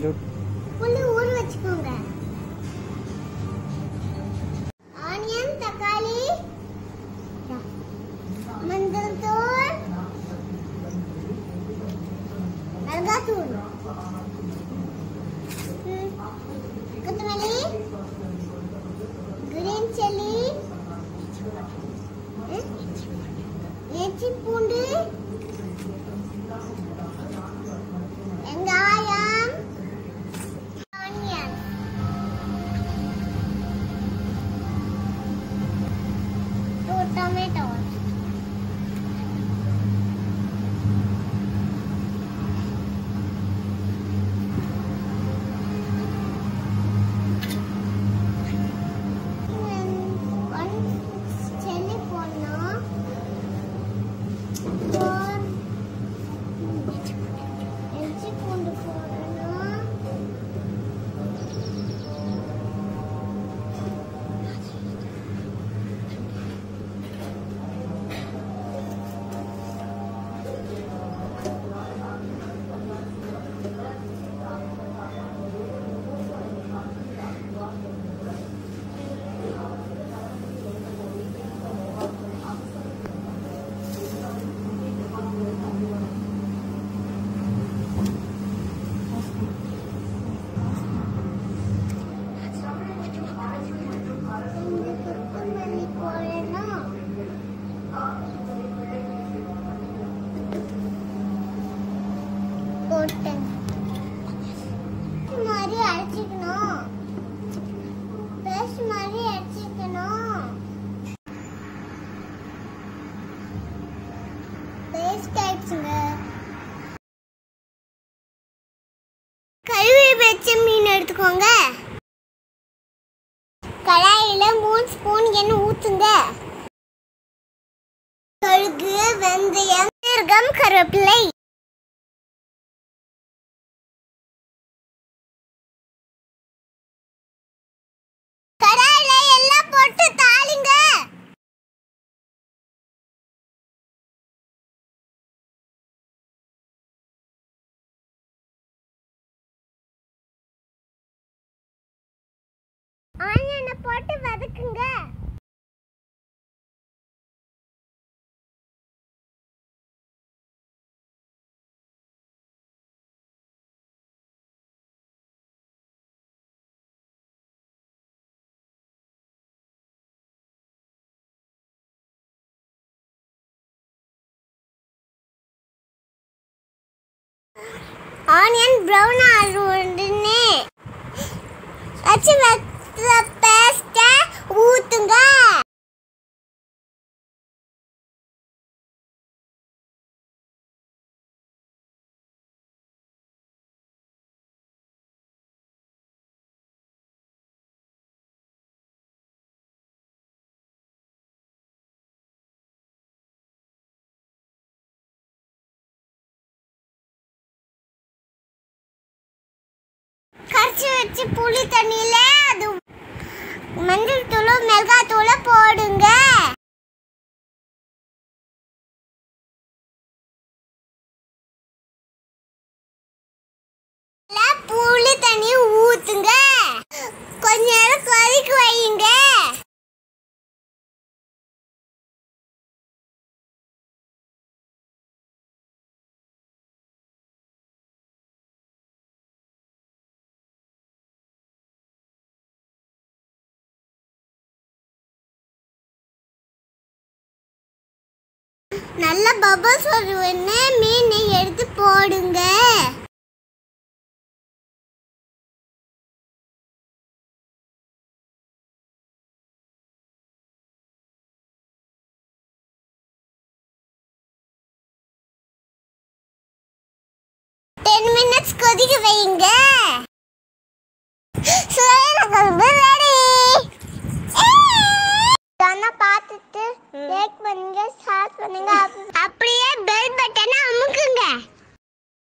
கொஞ்சம் புளி ஊற வச்சுக்கோங்க ஆனியன் தக்காளி மஞ்சள் தூள் மிளகாத்தூள் ம், கொத்தமல்லி கிரீன் சில்லி இஞ்சி பூண்டு வெங்காயம் onion. Two tomatoes. One chili போடணும். Four இஞ்சி பூண்டு போடணும் கொஞ்சம் கொத்தமல்லி போடணும் போட்டேன் மாதிரி அரைச்சிக்கணும் பேஸ்ட் மாதிரி அரைச்சிக்கணும் பேஸ்ட் ஆயிடுச்சுங்க கழுவி வச்ச மீன் எடுத்துக்கோங்க கடாயில மூணு ஸ்பூன் எண்ணெய் ஊத்துங்க கழுகு வெந்தயம் சீரகம் கருவேப்பிலை கடாயில எல்லாம் போட்டு தாளிங்க ஆனியனை போட்டு வதக்குங்க ஆனியன் ப்ரௌன் ஆகிற உடனே வச்சு வச்ச பேஸ்ட்டை ஊத்துங்க கரைச்சி வச்சு புளி தண்ணியில அது மஞ்சள் தூளும் மிளகாய் தூளும் போடுங்க நல்லா புளி தண்ணி ஊத்துங்க கொஞ்ச நேரம் கொதிக்க வையுங்க நல்ல பபல்ஸ் வருவன்னு மீனை எடுத்து போடுங்க டென் மினிட்ஸ் கொதிக்க வைங்க சுவையான குழம்பு ரெடி பார்த்துட்டு லைக் பண்ணுங்க ஷேர் பண்ணுங்க அப்படியே பெல் பட்டனை அமுக்குங்க